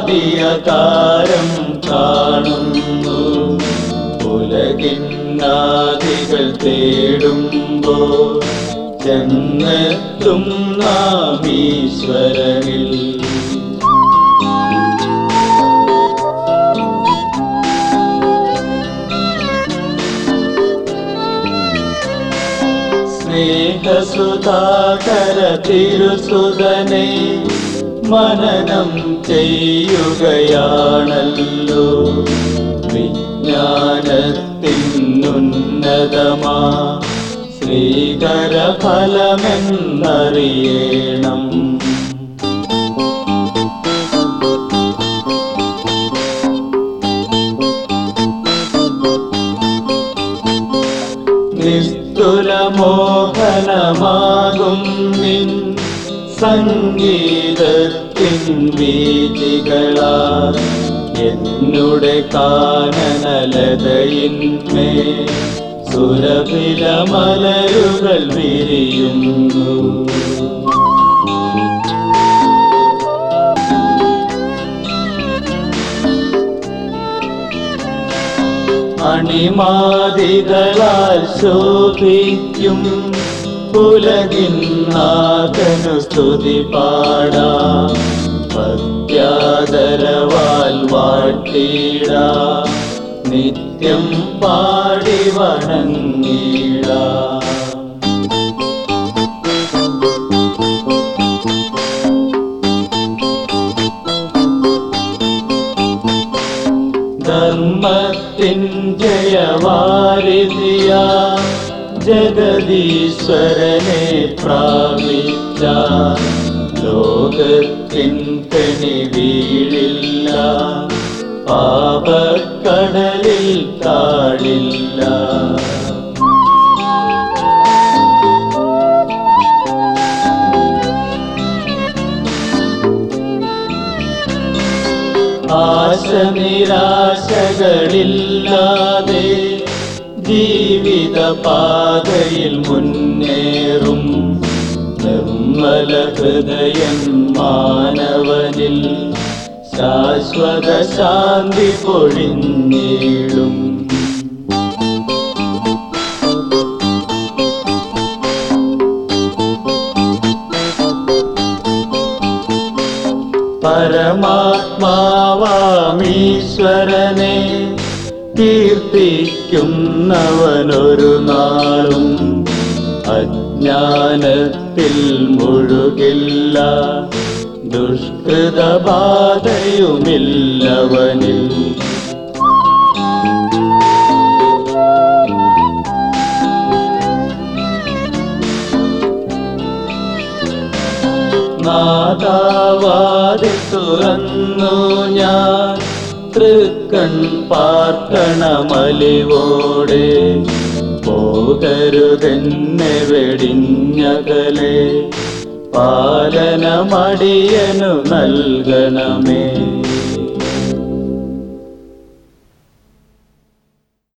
ആദിയകാരം കാണുന്നു ഉലകിന്നാദികൾ തേടുമ്പോ ചെന്നെത്തും നാം ഈശ്വരനിൽ സ്നേഹസുധാകര തിരുസുതനെ മനനം ചെയ്യുകയാണല്ലോ വിജ്ഞാനത്തിനുന്നതമാ ശ്രീകര ഫലമെന്നറിയണം നിസ്തുലമോഹനമാകും നിൻ സംഗീതത്തിൻ വീതികളാ എന്നുടെ കാനനലതയിന്മേ സുരഭില മലരുകൾ വിരിയുന്നു അണിമാതികളാൽ ശോഭിക്കും പുലകിന്നാഥനു സ്തുതി പാടാ ഭക്യാദരവാൽ വാഴ്ത്തിടാ നിത്യം പാടി വണങ്ങിടാ ധർമ്മത്തിൻ ജയവാരിതിയ ജഗദീശ്വരനെ പ്രാപിച്ച ലോകത്തിൻ കണി വീഴില്ല പാപക്കടലിൽ താടില്ല ആശനിരാശകളില്ലാതെ ജീവിത പാതയിൽ മുന്നേറും നിർമ്മല ഹൃദയൻ മാനവനിൽ ശാശ്വത ശാന്തി പൊഴിഞ്ഞിടും പരമാത്മാവാമീശ്വരനെ കീർത്തിക്കുന്നവനൊരു നാളും അജ്ഞാനത്തിൽ മുഴുകില്ല ദുഷ്കൃതബാധയുമില്ലവനിൽ നാദാവാതി തുറന്നു ഞാൻ തൃക്കൺ പാർക്കണമലിവോടെ പോകരുതെന്നെ വെടിഞ്ഞകലെ പാലനമടിയനു നൽകണമേ